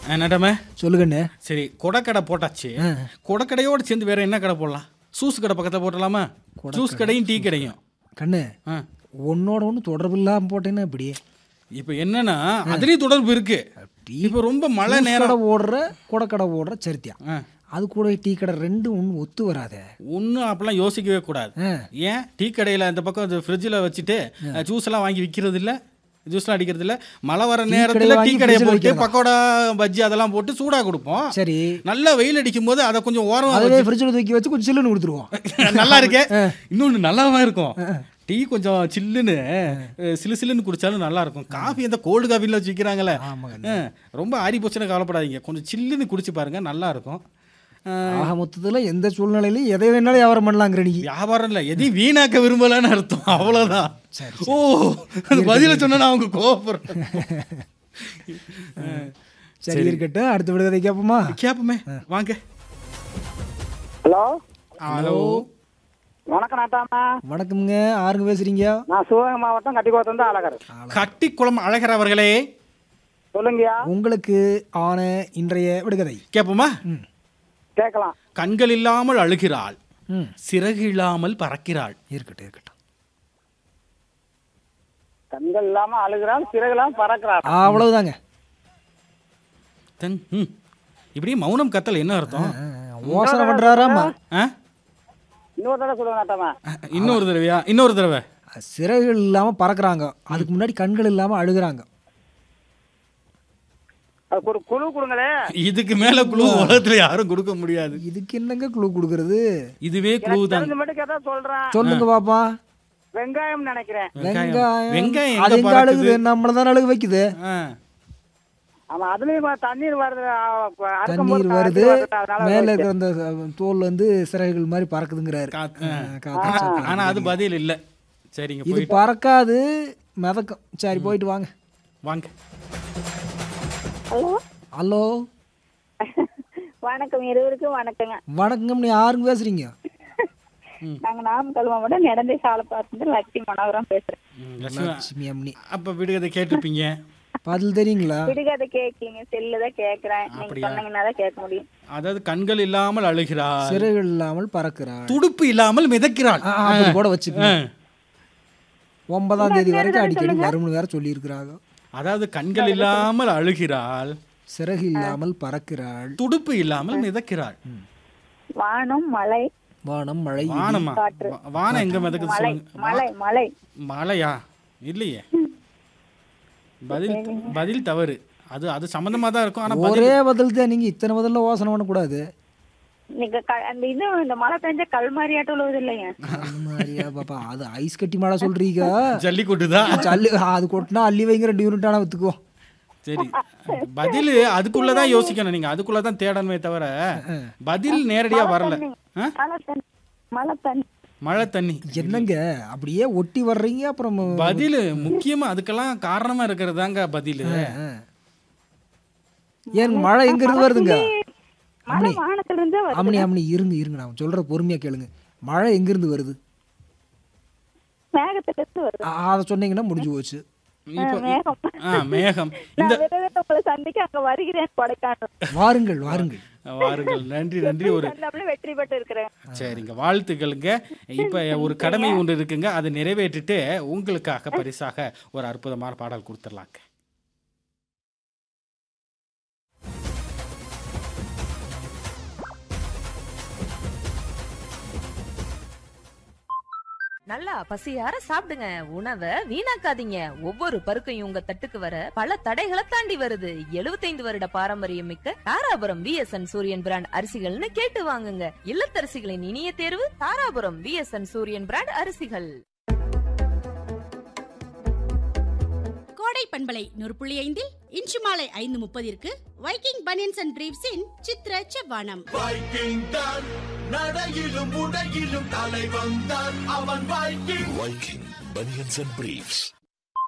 என்னடாம சொல்லுங்கண்ணே சரி கொடைக்கடை போட்டாச்சு ஆ. கொடைக்கடையோட சேர்ந்து வேற என்ன கடை போடலாம் ஜூஸ் கடை பக்கத்துல போட்டலாமா ஜூஸ் கடையும் டீ கடையும் கண்ணு ஆ. உன்னோட ஒன்று தொடர்பு இல்லாமல் போட்டேன்னா இப்படி இப்போ என்னன்னா அதுலயும் தொடர்பு இருக்கு இப்போ ரொம்ப மழை ஜூஸ் நேரம் கடை ஓடுற கொடைக்கடை ஓடுற சரித்தியா ஆ. அது கூட டீ கடை ரெண்டும் ஒன்று ஒத்து வராதே ஒன்றும் அப்பெல்லாம் யோசிக்கவே கூடாது ஆ. ஏன் டீ கடையில் இந்த பக்கம் அது ஃப்ரிட்ஜில் வச்சுட்டு ஜூஸ் எல்லாம் வாங்கி விற்கிறது இல்ல ஜூஸ்லாம் அடிக்கிறது இல்ல மழை வர நேரத்தில் கடையில டீ வாங்கி கடையை fridge ல போட்டு வைக்கிறதா? பக்கோடா பஜ்ஜி அதெல்லாம் போட்டு சூடா கொடுப்போம் சரி நல்லா வெயில் அடிக்கும் போது அதை கொஞ்சம் ஓரமா அதுவே ஃப்ரிட்ஜில் தூக்கி வச்சு கொஞ்சம் சில்லுன்னு கொடுத்துருவோம் வச்சு- நல்லா இருக்கே இன்னொன்று நல்லாவா இருக்கும் டீ கொஞ்சம் சில்லுன்னு அஹ், சிலு சில்லுன்னு குடிச்சாலும் நல்லா இருக்கும் காஃபி இந்த கோல்டு காஃபில வச்சு விற்கிறாங்களே ஆமாங்க அஹ், ரொம்ப ஆறி போச்சுன்னு கவலைப்படாதீங்க கொஞ்சம் சில்லுன்னு குடிச்சு பாருங்க நல்லா இருக்கும் அஹ், ஆக மொத்தத்தில் எந்த சூழ்நிலையிலும் எதை வேணாலும் வியாபாரம் பண்ணலாங்கிற நீ வியாபாரம் இல்லை எதையும் வீணாக்க விரும்பலன்னு அர்த்தம் அவ்வளோதான் சரி, ஓ அந்த பதில சொன்னா அவங்க கோவப்படுறேன் சரி இருக்கட்டும் அடுத்த விடுதலை கேட்போமா கேப்பமே வாங்க ஹலோ ஹலோ வணக்கம் நாட்டாமா வணக்கம்ங்க யாருங்க பேசுறீங்க நான் சிவகங்கை மாவட்டம் கட்டிக்கோத்திலிருந்து அழகர் கட்டிக்குளம் அழகர் அவர்களே சொல்லுங்கய்யா உங்களுக்கு ஆன இன்றைய விடுகதை கேப்போமா கேட்கலாம் கண்கள் இல்லாமல் அழுகிறாள் ம் சிறகு இல்லாமல் பறக்கிறாள் இருக்கட்டும் இருக்கட்டும் கண்கள் இல்லாம அழுகிறான் சிறகுலாம் பறக்கிறான் அவ்வளவுதாங்க தன் ம். இப்படியே மௌனம் கத்தல் என்ன அர்த்தம் ஆ, யோசனை பண்றாராமா ஆ? இன்னொரு தடவை சொல்லுங்க நாட்டாமா இன்னொரு தடவையா இன்னொரு தடவை சிறகுகள் இல்லாம பறக்குறாங்க அதுக்கு முன்னாடி கண்கள் இல்லாம அழுகுறாங்க அதுக்கு ஒரு குழு கொடுங்களே இதுக்கு மேல குழு உலகத்துல யாரும் கொடுக்க முடியாது இதுக்கு என்னங்க குழு கொடுக்கறது இதுவே குழு தான் தெரிஞ்ச மட்டும் கேட்டா சொல்றேன் சொல்லுங்க பாப்பா வெங்காயம் நினைக்கிறேன் வெங்காயம் வெங்காயம் அது எங்க எங்க அழுகுது பறக்குது நம்மள தான் அழுக வைக்குது ஆ. ஆமா அதுலயும் கொஞ்சம் தண்ணீர் வருது ஆ, அறுக்கும் போது தண்ணீர் வருது தண்ணீர் வருது, அதனால மேல வைக்கிறேன். இருக்கிற அந்த தோல் வந்து சிறகுகள் மாதிரி பறக்குதுங்கிறாரு காத்து. ஆ, காத்து சத்தம். ஆனா அது பதில் இல்ல சரிங்க இது போயிட்டு பறக்காது மிதக்கும் சரி போயிட்டு வாங்க வாங்க ஹலோ ஹலோ வணக்கம் இருவருக்கும் வணக்கங்க வணக்கம் நீ யாருங்க பேசுறீங்க நாங்க நாமக்கல் மாவட்டம் நடந்தை சாலப்பாத்துல லட்சுமி மனோகரம் பேசுறேன் ம், லட்சுமி லட்சுமி அம்மனி அப்ப விடுகதை கேட்டிருப்பீங்க பதில் தெரியுங்களா விடுகதை கேட்கீங்க செல்லுதான் கேக்குறேன் நீங்க அப்படியா? சொன்னீங்கன்னா தான் கேட்க முடியும் அதாவது கண்கள் இல்லாமல் அழுகிறாள் சிறகுகள் இல்லாமல் பறக்கிறாள் துடுப்பு இல்லாமல் மிதக்கிறாள் ஆ, அப்படி கூட வச்சுக்கோங்க ஆ. ஒன்பதாம் தேதி வரைக்கும் அடிக்கடி வரும்னு வேற சொல்லியிருக்கிறாங்க அதாவது கண்கள் இல்லாமல் அழுகிறாள் சிறகு இல்லாமல் பறக்கிறாள் துடுப்பு இல்லாமல் மிதக்கிறாள் வானம் மலை வானம் மழை இடி. வானமா வா- வானம் எங்க மிதக்குது மலை சொல்லுங்க மலை மலை மழையா இல்லையே பதில் பதில் தவறு அது அது சம்பந்தமா தான் இருக்கும் ஆனா பதில் ஒரே பதில் தான் நீங்க இத்தனை பதில்ல யோசனை பண்ணக்கூடாது நீங்க க- அந்த இது இந்த மழை பெஞ்ச கல் மாதிரியாட்டம் உள்ளது இல்லைங்க அது மாதிரியா பாப்பா அது ஐஸ் கட்டி மழை சொல்றீங்க ஜல்லிக்கட்டு தான் சல்லு அது கொட்டினா அள்ளி வைங்க ரெண்டு யூனிட் ஆனா வித்துக்குவோம் சரி பதில் அதுக்குள்ளதான் யோசிக்கணும் நீங்க அதுக்குள்ளதான் தேடணுமே தவிர பதில் நேரடியா வரல ஆ? மழை தண்ணி மழை தண்ணி மழை தண்ணி என்னங்க அப்படியே ஒட்டி வர்றீங்க அப்புறம் பதில் முக்கியமா அதுக்கெல்லாம் காரணமா இருக்கிறது தாங்க பதில் ஆ. ஏன் மழை எங்க இருந்து வருதுங்க மழை வானத்துல இருந்து வருது அம்மனி அம்மனி இருங்க இருங்க நான் சொல்ற பொறுமையா கேளுங்க மழை எங்க இருந்து வருது மேகத்துல இருந்து வருது ஆ, அதை சொன்னீங்கன்னா முடிஞ்சு போச்சு இப்போ மேகம் ஆ மேகம் நான் விரைவில் உங்களை சந்திக்க அங்க வருகிறேன் கொடைக்கானல் வாருங்கள் வாருங்கள் வாருங்கள் நன்றி நன்றி ஒரு வந்தாப்புல வெற்றி பெற்று இருக்கிறேன் சரிங்க வாழ்த்துக்களுங்க இப்போ ஒரு கடமை ஒன்று இருக்குங்க அதை நிறைவேற்றிட்டு உங்களுக்காக பரிசாக ஒரு அற்புதமான பாடல் கொடுத்துடலாங்க நல்லா பசியார சாப்பிடுங்க உணவை வீணாக்காதீங்க ஒவ்வொரு பருக்கையும் உங்க தட்டுக்கு வர பல தடைகளை தாண்டி வருது 75 வருட பாரம்பரியம் மிக்க தாராபுரம் விஎஸ்என் சூரியன் பிராண்ட் அரிசிகள்னு கேட்டு வாங்குங்க இல்லத்தரசிகளின் இனிய தேர்வு தாராபுரம் விஎஸ்என் சூரியன் பிராண்ட் அரிசிகள் கோடை பண்பலை நூறு புள்ளி ஐந்தில் இன்று மாலை ஐந்து முப்பதிற்கு வைக்கிங் பனியன்ஸ் அண்ட் பிரீவ்ஸின் சித்ர செவ்வானம் வைக்கிங் தான் நடையிலும் உடையிலும் தலை வந்தான் அவன் Viking Viking Bunions and Briefs.